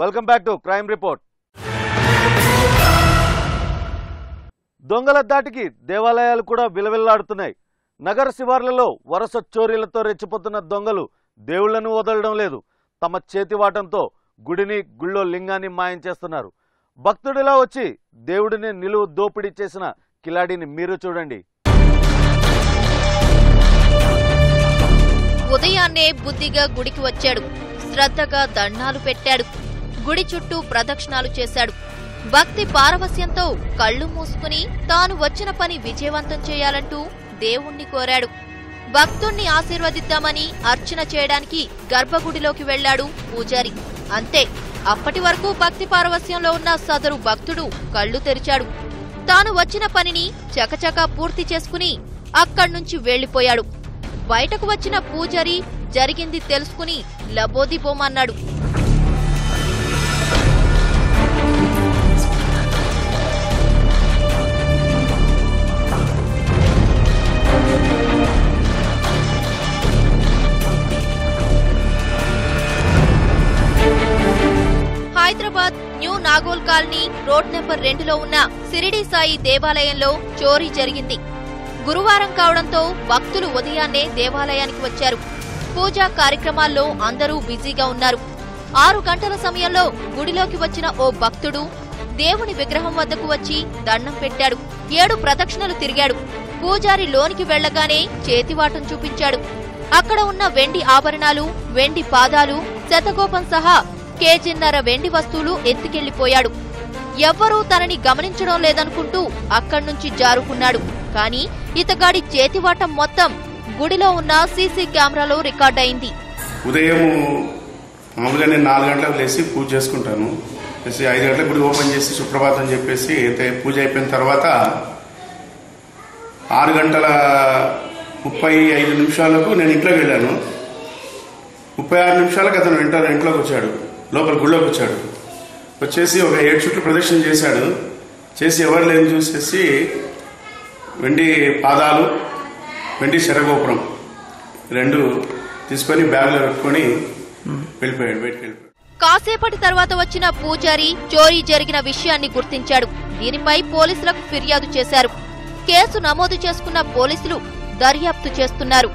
welcome back to crime report దొంగల దాటికి దేవాలయాలు కూడా విలవిల్లాడుతున్నాయి నగర శివార్లలో వరుస చోరీలతో రెచ్చిపోతున్న దొంగలు దేవుళ్లను వదలడం లేదు తమ చేతివాటంతో గుడిని గుళ్ళో లింగాన్ని మాయం చేస్తున్నారు భక్తుడిలా వచ్చి దేవుడిని నిలువు దోపిడీ చేసిన కిలాడిని మీరు చూడండి ఉదయాన్నే బుద్ధిగా గుడికి వచ్చాడు శ్రద్ధగా దండాలు పెట్టాడు గుడి చుట్టూ ప్రదక్షిణాలు చేశాడు భక్తి పారవస్యంతో కళ్ళు మూసుకుని తాను వచ్చిన పని విజయవంతం చేయాలంటూ దేవుణ్ణి కోరాడు భక్తుణ్ణి ఆశీర్వదిద్దామని అర్చన చేయడానికి గర్భగుడిలోకి వెళ్లాడు పూజారి అంతే అప్పటి వరకు భక్తి పారవస్యంలో ఉన్న సదరు భక్తుడు కళ్ళు తెరిచాడు తాను వచ్చిన పనిని చకచకా పూర్తి చేసుకుని అక్కడ్నుంచి వెళ్లిపోయాడు బయటకు వచ్చిన పూజారి జరిగింది తెలుసుకుని లబోదిబోమన్నాడు Hyderabad new Nagole colony road number రెండులో ఉన్న సిరిడి సాయి దేవాలయంలో చోరీ జరిగింది గురువారం కావడంతో భక్తులు ఉదయాన్నే దేవాలయానికి వచ్చారు పూజా కార్యక్రమాల్లో అందరూ బిజీగా ఉన్నారు ఆరు గంటల సమయంలో గుడిలోకి వచ్చిన ఓ భక్తుడు దేవుని విగ్రహం వద్దకు వచ్చి దండం పెట్టాడు ఏడు ప్రదక్షిణలు తిరిగాడు పూజారి లోనికి వెళ్లగానే చేతివాటం చూపించాడు అక్కడ ఉన్న వెండి ఆభరణాలు వెండి పాదాలు శతకోపం సహా కేజీన్నర వెండి వస్తువులు ఎత్తుకెళ్లిపోయాడు ఎవ్వరూ తనని గమనించడం లేదనుకుంటూ అక్కడ్నుంచి జారుకున్నాడు కాని ఇతగాడి చేతివాటం మొత్తం గుడిలో ఉన్న సీసీ కెమెరాలో రికార్డయింది ఉదయం మామూలుగా నేను నాలుగు గంటలకు లేచి పూజ చేసుకుంటాను లేచి ఐదు గంటలకు గుడి ఓపెన్ చేసి సుప్రభాతం చెప్పేసి అయితే పూజ అయిపోయిన తర్వాత ఆరు గంటల ముప్పై ఐదు నిమిషాలకు నేను ఇంట్లోకి వెళ్ళాను ముప్పై ఆరు నిమిషాలకు అతను వెంట ఇంట్లోకి వచ్చాడు లోపల గుళ్ళోకి వచ్చాడు వచ్చేసి ఒక ఏడు చుట్లు ప్రదక్షిణ చేశాడు చేసి ఎవరు లేని చూసేసి వెండి పాదాలు వెండి శరగోపురం రెండు తీసుకొని బ్యాగ్లో పెట్టుకొని వెళ్ళిపోయాడు బయటకు వెళ్ళిపోయాడు కాసేపటి తర్వాత వచ్చిన పూజారి చోరీ జరిగిన విషయాన్ని గుర్తించాడు దీనిపై పోలీసులకు ఫిర్యాదు చేశారు కేసు నమోదు చేసుకున్న పోలీసులు దర్యాప్తు చేస్తున్నారు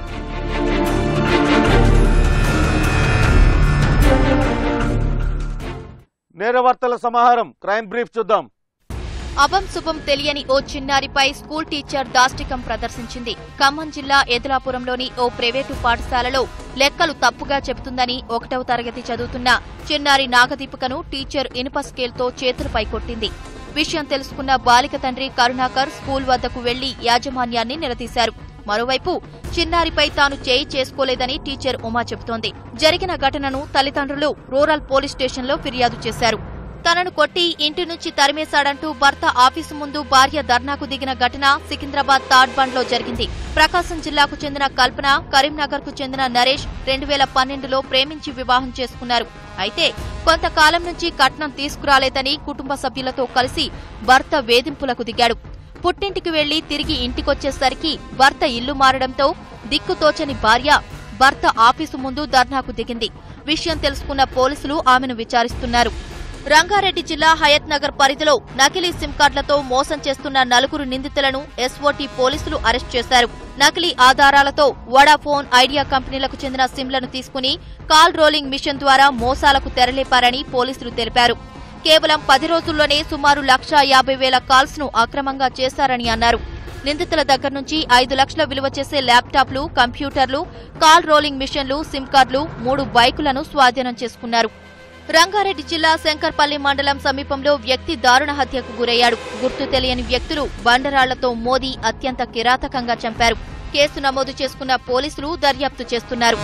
నేరవార్తల సమాహారం క్రైమ్ బ్రీఫ్ చూద్దాం అభం శుభం తెలియని ఓ చిన్నారిపై స్కూల్ టీచర్ దాష్టికం ప్రదర్శించింది ఖమ్మం జిల్లా ఎదులాపురంలోని ఓ ప్రైవేటు పాఠశాలలో లెక్కలు తప్పుగా చెబుతుందని ఒకటవ తరగతి చదువుతున్న చిన్నారి నాగదీపికను టీచర్ ఇనుప స్కేల్తో చేతులపై కొట్టింది విషయం తెలుసుకున్న బాలిక తండ్రి కరుణాకర్ స్కూల్ వద్దకు వెళ్లి యాజమాన్యాన్ని నిలదీశారు మరోవైపు చిన్నారిపై తాను చేయి చేసుకోలేదని టీచర్ ఉమా చెబుతోంది జరిగిన ఘటనను తల్లిదండ్రులు రూరల్ పోలీస్ స్టేషన్లో ఫిర్యాదు చేశారు తనను కొట్టి ఇంటి నుంచి తరిమేశాడంటూ భర్త ఆఫీసు ముందు భార్య ధర్నాకు దిగిన ఘటన సికింద్రాబాద్ తాడ్ బండ్లో జరిగింది ప్రకాశం జిల్లాకు చెందిన కల్పన కరీంనగర్ కు చెందిన నరేష్ రెండు వేల పన్నెండులో ప్రేమించి వివాహం చేసుకున్నారు అయితే కొంతకాలం నుంచి కట్నం తీసుకురాలేదని కుటుంబ సభ్యులతో కలిసి భర్త వేధింపులకు దిగాడు పుట్టింటికి వెళ్లి తిరిగి ఇంటికొచ్చేసరికి భర్త ఇల్లు మారడంతో దిక్కుతోచని భార్య భర్త ఆఫీసు ముందు ధర్నాకు దిగింది విషయం తెలుసుకున్న పోలీసులు ఆమెను విచారిస్తున్నారు రంగారెడ్డి జిల్లా హయత్ నగర్ పరిధిలో నకిలీ సిమ్ కార్డులతో మోసం చేస్తున్న నలుగురు నిందితులను ఎస్ఓటీ పోలీసులు అరెస్ట్ చేశారు నకిలీ ఆధారాలతో వడాఫోన్ ఐడియా కంపెనీలకు చెందిన సిమ్లను తీసుకుని కాల్ రోలింగ్ మిషన్ ద్వారా మోసాలకు తెరలేపారని పోలీసులు తెలిపారు కేవలం పది రోజుల్లోనే సుమారు లక్ష యాభై వేల కాల్స్ ను అక్రమంగా చేశారని అన్నారు నిందితుల దగ్గర నుంచి ఐదు లక్షల విలువ చేసే ల్యాప్టాప్లు కంప్యూటర్లు కాల్ రోలింగ్ మిషన్లు సిమ్ కార్డులు మూడు బైకులను స్వాధీనం చేసుకున్నారు రంగారెడ్డి జిల్లా శంకర్పల్లి మండలం సమీపంలో వ్యక్తి దారుణ హత్యకు గురయ్యాడు గుర్తు తెలియని వ్యక్తులు బండరాళ్లతో మోదీ అత్యంత కిరాతకంగా చంపారు కేసు నమోదు చేసుకున్న పోలీసులు దర్యాప్తు చేస్తున్నారు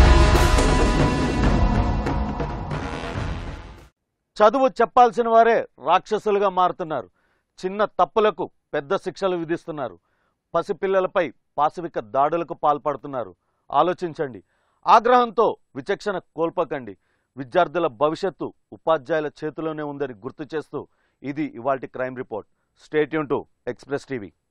చదువు చెప్పాల్సిన వారే రాక్షసులుగా మారుతున్నారు చిన్న తప్పులకు పెద్ద శిక్షలు విధిస్తున్నారు పసిపిల్లలపై పాశవిక దాడులకు పాల్పడుతున్నారు ఆలోచించండి ఆగ్రహంతో విచక్షణ కోల్పోకండి విద్యార్థుల భవిష్యత్తు ఉపాధ్యాయుల చేతిలోనే ఉందని గుర్తు చేస్తూ ఇది ఇవాల్టి crime report stay tuned to express TV